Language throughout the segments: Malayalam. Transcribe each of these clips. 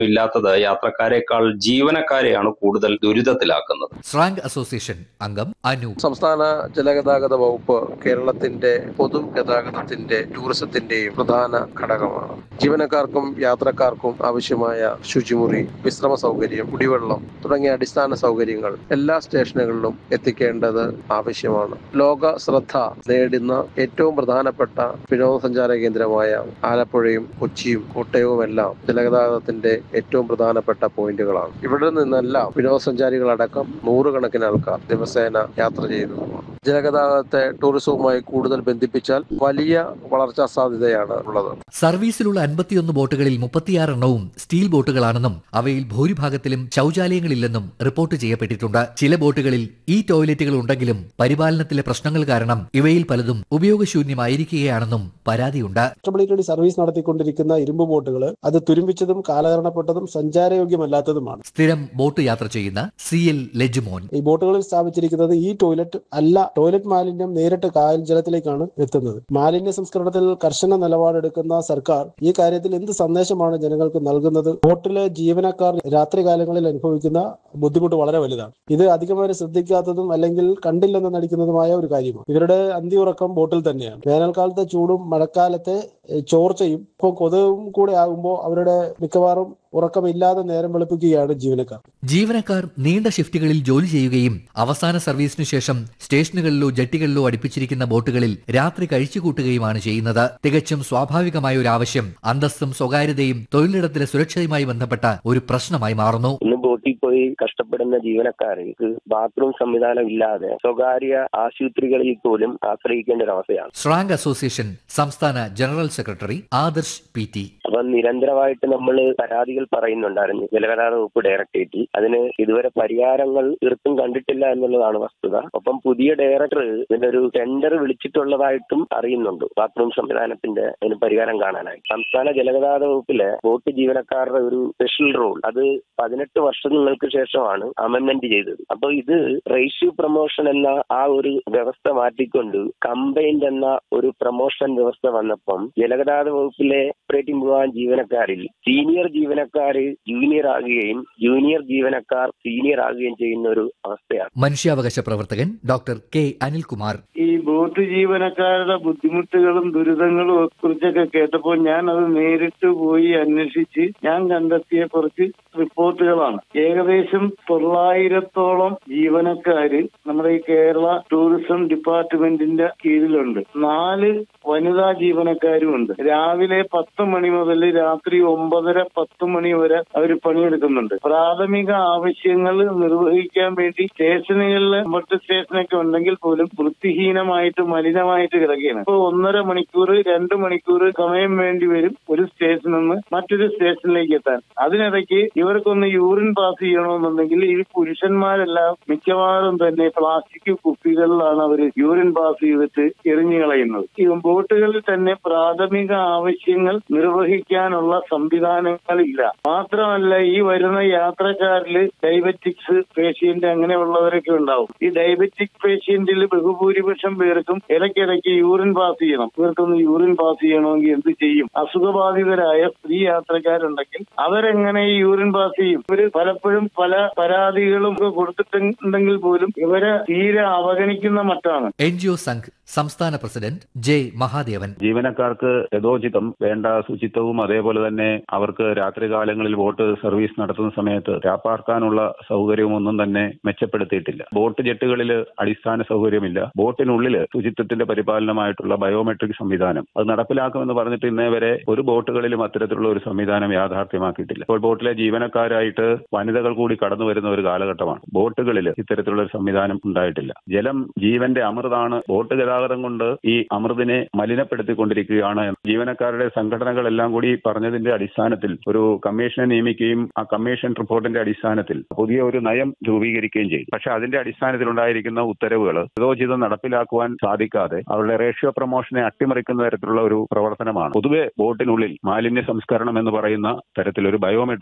ഇല്ലാത്തത് യാത്രക്കാരെക്കാൾ ജീവനക്കാരെയാണ് കൂടുതൽ ദുരിതത്തിലാക്കുന്നത് സ്രാങ്ക് അസോസിയേഷൻ അംഗം അനു സംസ്ഥാന ജലഗതാഗത വകുപ്പ് കേരളത്തിന്റെ പൊതുഗതാഗതത്തിന്റെ ടൂറിസത്തിന്റെയും പ്രധാന ഘടകമാണ് ജീവനക്കാർക്കും യാത്രക്കാർക്കും ആവശ്യമായ ശുചിമുറി വിശ്രമ സൗകര്യം കുടിവെള്ളം തുടങ്ങിയ അടിസ്ഥാന സൗകര്യങ്ങൾ എല്ലാ സ്റ്റേഷനുകളിലും എത്തിക്കേണ്ടത് ആവശ്യമാണ് ലോക ശ്രദ്ധ നേടുന്ന ഏറ്റവും പ്രധാനപ്പെട്ട വിനോദസഞ്ചാര കേന്ദ്രമായ ആലപ്പുഴയും കൊച്ചിയും കോട്ടയവുമെല്ലാം ജലഗതാഗതത്തിന്റെ ഏറ്റവും പ്രധാനപ്പെട്ട പോയിന്റുകളാണ് ഇവിടെ നിന്നെല്ലാം വിനോദസഞ്ചാരികളടക്കം നൂറുകണക്കിന് ആൾക്കാർ ദിവസേന യാത്ര ചെയ്യുന്നതുമാണ് ജലഗതാഗതത്തെ ടൂറിസവുമായി കൂടുതൽ ബന്ധിപ്പിച്ചാൽ വലിയ വളർച്ചാ സാധ്യതയാണ് ഉള്ളത് സർവീസിലുള്ള അൻപത്തിയൊന്ന് ബോട്ടുകളിൽ മുപ്പത്തിയാറ് എണ്ണവും സ്റ്റീൽ ബോട്ടുകളാണെന്നും അവയിൽ ഭൂരിഭാഗത്തിലും ശൌചാലയങ്ങളില്ലെന്നും റിപ്പോർട്ട് ചെയ്യപ്പെട്ടിട്ടുണ്ട് ചില ബോട്ടുകളിൽ ഈ ടോയ്ലറ്റുകൾ ഉണ്ടെങ്കിലും പരിപാലനത്തിലെ പ്രശ്നങ്ങൾ കാരണം ഇവയിൽ പലതും ഉപയോഗശൂന്യമായിരിക്കുകയാണെന്നും പരാതിയുണ്ട് ട്രിപ്പിളിറ്റഡി സർവീസ് നടത്തിക്കൊണ്ടിരിക്കുന്ന ഇരുമ്പ് ബോട്ടുകൾ അത് തുരുമ്പിച്ചതും കാലഹരണപ്പെട്ടതും സഞ്ചാരയോഗ്യമല്ലാത്തതുമാണ് സ്ഥിരം ബോട്ട് യാത്ര ചെയ്യുന്ന സി എൽ ലജുമോൻ ഈ ബോട്ടുകളിൽ സ്ഥാപിച്ചിരിക്കുന്നത് ഈ ടോയ്ലറ്റ് അല്ല ടോയ്ലറ്റ് മാലിന്യം നേരിട്ട് കായൽ ജലത്തിലേക്കാണ് എത്തുന്നത് മാലിന്യ സംസ്കരണത്തിൽ കർശന നിലപാടെടുക്കുന്ന സർക്കാർ ഈ കാര്യത്തിൽ എന്ത് സന്ദേശമാണ് ജനങ്ങൾക്ക് നൽകുന്നത് ബോട്ടിലെ ജീവനക്കാർ രാത്രികാലങ്ങളിൽ അനുഭവിക്കുന്ന ബുദ്ധിമുട്ട് വളരെ വലുതാണ് ഇത് അധികമായി ശ്രദ്ധിക്കാത്തതും അല്ലെങ്കിൽ കണ്ടില്ലെന്ന് നടിക്കുന്നതുമായ ഒരു കാര്യമാണ് ഇവരുടെ അന്തിയുറക്കം ബോട്ടിൽ തന്നെയാണ് വേനൽക്കാലത്തെ ചൂടും മഴക്കാലത്തെ ഏഹ്, ചോർച്ചയും ഇപ്പോൾ കൊതുകും കൂടെ ആകുമ്പോൾ അവരുടെ മിക്കവാറും ഉറക്കമില്ലാതെ നേരം വെളുപ്പിക്കുകയാണ് ജീവനക്കാർ ജീവനക്കാർ നീണ്ട ഷിഫ്റ്റുകളിൽ ജോലി ചെയ്യുകയും അവസാന സർവീസിനു ശേഷം സ്റ്റേഷനുകളിലോ ജട്ടികളിലോ അടുപ്പിച്ചിരിക്കുന്ന ബോട്ടുകളിൽ രാത്രി കഴിച്ചുകൂട്ടുകയുമാണ് ചെയ്യുന്നത് തികച്ചും സ്വാഭാവികമായ ഒരു ആവശ്യം അന്തസ്സും സ്വകാര്യതയും തൊഴിലിടത്തിലെ സുരക്ഷയുമായി ബന്ധപ്പെട്ട ഒരു പ്രശ്നമായി മാറുന്നു ഇന്ന് ബോട്ടിൽ പോയി കഷ്ടപ്പെടുന്ന ജീവനക്കാർക്ക് ബാത്റൂം സംവിധാനം ഇല്ലാതെ സ്വകാര്യ ആശുപത്രികളിൽ പോലും ആശ്രയിക്കേണ്ട ഒരു അവസ്ഥയാണ് സ്ട്രാങ് അസോസിയേഷൻ സംസ്ഥാന general secretary Adarsh P T അപ്പൊ നിരന്തരമായിട്ട് നമ്മൾ പരാതികൾ പറയുന്നുണ്ടായിരുന്നു ജലഗതാഗത വകുപ്പ് ഡയറക്ടറേറ്റിൽ അതിന് ഇതുവരെ പരിഹാരങ്ങൾ തീർത്തും കണ്ടിട്ടില്ല എന്നുള്ളതാണ് വസ്തുത ഒപ്പം പുതിയ ഡയറക്ടർ ഇതിനൊരു ടെൻഡർ വിളിച്ചിട്ടുള്ളതായിട്ടും അറിയുന്നുണ്ട് ബാത്റൂം സംവിധാനത്തിന്റെ അതിന് പരിഹാരം കാണാനായി സംസ്ഥാന ജലഗതാഗത വകുപ്പിലെ ബോട്ട് ജീവനക്കാരുടെ ഒരു സ്പെഷ്യൽ റോൾ അത് പതിനെട്ട് വർഷങ്ങൾക്ക് ശേഷമാണ് അമെന്മെന്റ് ചെയ്തത് അപ്പൊ ഇത് റേഷ്യൂ പ്രൊമോഷൻ എന്ന ആ ഒരു വ്യവസ്ഥ മാറ്റിക്കൊണ്ട് കമ്പൈൻഡ് എന്ന ഒരു പ്രൊമോഷൻ വ്യവസ്ഥ വന്നപ്പം ജലഗതാഗത വകുപ്പിലെ ഓപ്പറേറ്റിംഗ് വിഭാഗം ജീവനക്കാരിൽ സീനിയർ ജീവനക്കാര് ജൂനിയർ ആകുകയും ജൂനിയർ ജീവനക്കാർ സീനിയർ ആകുകയും ചെയ്യുന്ന ഒരു അവസ്ഥയാണ് മനുഷ്യാവകാശ പ്രവർത്തകൻ ഡോക്ടർ കെ അനിൽകുമാർ ഈ ബോട്ട് ജീവനക്കാരുടെ ബുദ്ധിമുട്ടുകളും ദുരിതങ്ങളും കുറിച്ചൊക്കെ കേട്ടപ്പോൾ ഞാൻ അത് നേരിട്ട് പോയി അന്വേഷിച്ച് ഞാൻ കണ്ടെത്തിയ കുറച്ച് റിപ്പോർട്ടുകളാണ് ഏകദേശം തൊള്ളായിരത്തോളം ജീവനക്കാര് നമ്മുടെ ഈ കേരള ടൂറിസം ഡിപ്പാർട്ട്മെന്റിന്റെ കീഴിലുണ്ട് നാല് വനിതാ ജീവനക്കാരുമുണ്ട് രാവിലെ പത്ത് മണി മുതൽ രാത്രി ഒമ്പതര പത്ത് മണി വരെ അവർ പണിയെടുക്കുന്നുണ്ട് പ്രാഥമിക ആവശ്യങ്ങൾ നിർവഹിക്കാൻ വേണ്ടി സ്റ്റേഷനുകളിൽ മറ്റ് സ്റ്റേഷനൊക്കെ ഉണ്ടെങ്കിൽ പോലും വൃത്തിഹീനമായിട്ട് മലിനമായിട്ട് കിടക്കുകയാണ് ഇപ്പൊ ഒന്നര മണിക്കൂർ രണ്ട് മണിക്കൂർ സമയം വേണ്ടി വരും ഒരു സ്റ്റേഷനിൽ നിന്ന് മറ്റൊരു സ്റ്റേഷനിലേക്ക് എത്താൻ അതിനിടയ്ക്ക് ഇവർക്കൊന്ന് യൂറിൻ പാസ് ചെയ്യണമെന്നുണ്ടെങ്കിൽ ഈ പുരുഷന്മാരെല്ലാം മിക്കവാറും തന്നെ പ്ലാസ്റ്റിക് കുപ്പികളിലാണ് അവർ യൂറിൻ പാസ് ചെയ്തിട്ട് എറിഞ്ഞു കളയുന്നത് ഈ ബോട്ടുകളിൽ തന്നെ പ്രാഥമിക ആവശ്യങ്ങൾ നിർവഹിക്കാനുള്ള സംവിധാനങ്ങളില്ല മാത്രമല്ല ഈ വരുന്ന യാത്രക്കാരില് ഡയബറ്റിക്സ് പേഷ്യന്റ് അങ്ങനെയുള്ളവരൊക്കെ ഉണ്ടാവും ഈ ഡയബറ്റിക് പേഷ്യന്റിൽ ബഹുഭൂരിപക്ഷം പേർക്കും ഇടയ്ക്കിടയ്ക്ക് യൂറിൻ പാസ് ചെയ്യണം ഇവർക്കൊന്ന് യൂറിൻ പാസ് ചെയ്യണമെങ്കിൽ എന്ത് ചെയ്യും അസുഖബാധിതരായ സ്ത്രീ യാത്രക്കാരുണ്ടെങ്കിൽ അവരെങ്ങനെ ഈ യൂറിൻ പാസ് ചെയ്യും ഇവര് പലപ്പോഴും പല പരാതികളും ഒക്കെ കൊടുത്തിട്ടുണ്ടെങ്കിൽ പോലും ഇവരെ തീരെ അവഗണിക്കുന്ന മട്ടാണ് എൻ ജി ഒ സംഘ് സംസ്ഥാന പ്രസിഡന്റ് ജെ മഹാദേവൻ ജീവനക്കാർക്ക് യഥോചിതം വേണ്ട ശുചിത്വവും അതേപോലെ തന്നെ അവർക്ക് രാത്രികാലങ്ങളിൽ ബോട്ട് സർവീസ് നടത്തുന്ന സമയത്ത് രാപ്പാർക്കാനുള്ള സൗകര്യവും ഒന്നും തന്നെ മെച്ചപ്പെടുത്തിയിട്ടില്ല ബോട്ട് ജെട്ടുകളിൽ അടിസ്ഥാന സൗകര്യമില്ല ബോട്ടിനുള്ളിൽ ശുചിത്വത്തിന്റെ പരിപാലനമായിട്ടുള്ള ബയോമെട്രിക് സംവിധാനം അത് നടപ്പിലാക്കുമെന്ന് പറഞ്ഞിട്ട് ഇന്നേ വരെ ഒരു ബോട്ടുകളിലും അത്തരത്തിലുള്ള ഒരു സംവിധാനം യാഥാർത്ഥ്യമാക്കിയിട്ടില്ല ഇപ്പോൾ ബോട്ടിലെ ജീവനക്കാരായിട്ട് വനിതകൾ കൂടി കടന്നു വരുന്ന ഒരു കാലഘട്ടമാണ് ബോട്ടുകളിൽ ഇത്തരത്തിലുള്ള ഒരു സംവിധാനം ഉണ്ടായിട്ടില്ല ജലം ജീവന്റെ അമൃതാണ് ബോട്ട് ഗതാഗതം കൊണ്ട് ഈ അമൃതിനെ മലിനപ്പെടുത്തിക്കൊണ്ടിരിക്കുകയാണ് ജീവനക്കാരുടെ സംഘടനകളെല്ലാം കൂടി പറഞ്ഞതിന്റെ അടിസ്ഥാനത്തിൽ ഒരു കമ്മീഷനെ നിയമിക്കുകയും ആ കമ്മീഷൻ റിപ്പോർട്ടിന്റെ അടിസ്ഥാനത്തിൽ പുതിയ ഒരു നയം രൂപീകരിക്കുകയും ചെയ്തു പക്ഷെ അതിന്റെ അടിസ്ഥാനത്തിൽ ഉണ്ടായിരിക്കുന്ന ഉത്തരവുകൾ യഥോചിതം നടപ്പിലാക്കുവാൻ സാധിക്കാതെ അവരുടെ റേഷ്യോ പ്രൊമോഷനെ അട്ടിമറിക്കുന്ന തരത്തിലുള്ള ഒരു പ്രവർത്തനമാണ് പൊതുവെ ബോട്ടിനുള്ളിൽ മാലിന്യ സംസ്കരണം എന്ന് പറയുന്ന തരത്തിലൊരു ബയോമെട്രിക് സംവിധാനം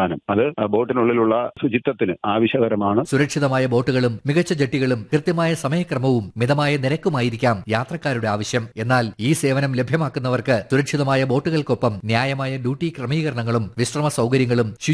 സംവിധാനം അത് ബോട്ടിനുള്ളിലുള്ള ശുചിത്വത്തിന് ആവശ്യകരമാണ് സുരക്ഷിതമായ ബോട്ടുകളും മികച്ച ജെട്ടികളും കൃത്യമായ സമയക്രമവും മിതമായ നിരക്കുമായിരിക്കാം യാത്രക്കാരുടെ ആവശ്യം എന്നാൽ ഈ സേവനം ലഭ്യമാക്കുന്നവർക്ക് സുരക്ഷിതമായ ബോട്ടുകൾക്കൊപ്പം ന്യായമായ ഡ്യൂട്ടി ക്രമീകരണങ്ങളും വിശ്രമ സൗകര്യങ്ങളും